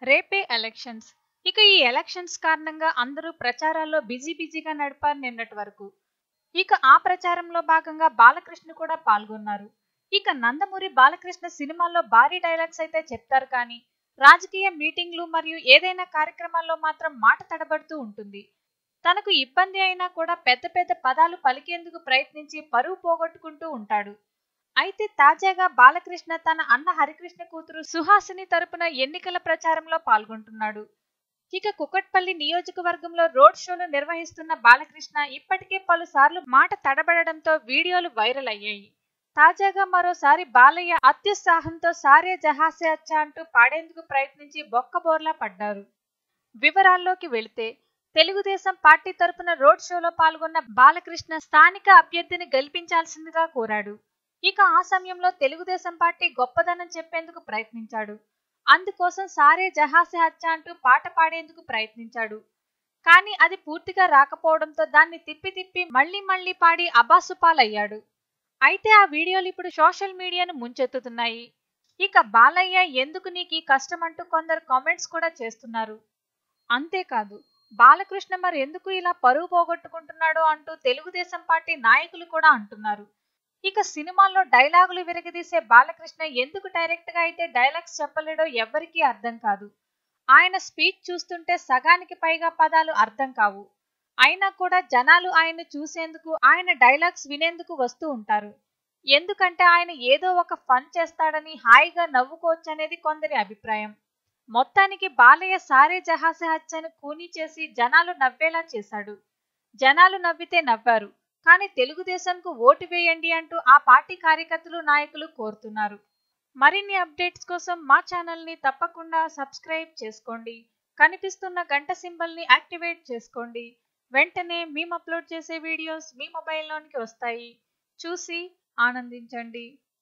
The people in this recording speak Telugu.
రేపే ఎలక్షన్స్ ఇక ఈ ఎలక్షన్స్ కారణంగా అందరూ ప్రచారాల్లో బిజీ బిజీగా నడిపారు నిన్నటి వరకు ఇక ఆ ప్రచారంలో భాగంగా బాలకృష్ణ కూడా పాల్గొన్నారు ఇక నందమూరి బాలకృష్ణ సినిమాల్లో భారీ డైలాగ్స్ అయితే చెప్తారు కానీ రాజకీయ మీటింగ్లు మరియు ఏదైనా కార్యక్రమాల్లో మాత్రం మాట తడబడుతూ ఉంటుంది తనకు ఇబ్బంది అయినా కూడా పెద్ద పెద్ద పదాలు పలికేందుకు ప్రయత్నించి పరువు పోగొట్టుకుంటూ ఉంటాడు అయితే తాజాగా బాలకృష్ణ తన అన్న హరికృష్ణ కూతురు సుహాసిని తరపున ఎన్నికల ప్రచారంలో పాల్గొంటున్నాడు ఇక కుకట్పల్లి నియోజకవర్గంలో రోడ్ షోలు నిర్వహిస్తున్న బాలకృష్ణ ఇప్పటికే పలుసార్లు మాట తడబడడంతో వీడియోలు వైరల్ అయ్యాయి తాజాగా మరోసారి బాలయ్య అత్యుత్సాహంతో సారే జహాసే అచ్చా అంటూ పాడేందుకు ప్రయత్నించి బొక్కబోర్లా పడ్డారు వివరాల్లోకి వెళితే తెలుగుదేశం పార్టీ తరపున రోడ్ షోలో పాల్గొన్న బాలకృష్ణ స్థానిక అభ్యర్థిని గెలిపించాల్సిందిగా కోరాడు ఇక ఆ సమయంలో తెలుగుదేశం పార్టీ గొప్పదనం చెప్పేందుకు ప్రయత్నించాడు అందుకోసం సారే జహాసే అచ్చా అంటూ పాట పాడేందుకు ప్రయత్నించాడు కానీ అది పూర్తిగా రాకపోవడంతో దాన్ని తిప్పి తిప్పి మళ్ళీ మళ్ళీ పాడి అబాసుపాలయ్యాడు అయితే ఆ వీడియోలు ఇప్పుడు సోషల్ మీడియాను ముంచెత్తుతున్నాయి ఇక బాలయ్య ఎందుకు నీకు ఈ కష్టం అంటూ కొందరు కామెంట్స్ కూడా చేస్తున్నారు అంతేకాదు బాలకృష్ణ మరి ఎందుకు ఇలా పరువు పోగొట్టుకుంటున్నాడో అంటూ తెలుగుదేశం పార్టీ నాయకులు కూడా అంటున్నారు ఇక సినిమాల్లో డైలాగులు విరగదీసే బాలకృష్ణ ఎందుకు డైరెక్ట్ గా అయితే డైలాగ్స్ చెప్పలేడో ఎవ్వరికీ అర్థం కాదు ఆయన స్పీచ్ చూస్తుంటే సగానికి పైగా పదాలు అర్థం కావు అయినా కూడా జనాలు ఆయన్ను చూసేందుకు ఆయన డైలాగ్స్ వినేందుకు వస్తూ ఉంటారు ఎందుకంటే ఆయన ఏదో ఒక ఫన్ చేస్తాడని హాయిగా నవ్వుకోవచ్చు అనేది కొందరి అభిప్రాయం మొత్తానికి బాలయ్య సారే జహాసే హత్యను కూనీ చేసి జనాలు నవ్వేలా చేశాడు జనాలు నవ్వితే నవ్వారు కానీ తెలుగుదేశంకు ఓటు వేయండి అంటూ ఆ పార్టీ కార్యకర్తలు నాయకులు కోరుతున్నారు మరిన్ని అప్డేట్స్ కోసం మా ఛానల్ని తప్పకుండా సబ్స్క్రైబ్ చేసుకోండి కనిపిస్తున్న గంట సింబల్ని యాక్టివేట్ చేసుకోండి వెంటనే మేము అప్లోడ్ చేసే వీడియోస్ మీ మొబైల్లోనికి వస్తాయి చూసి ఆనందించండి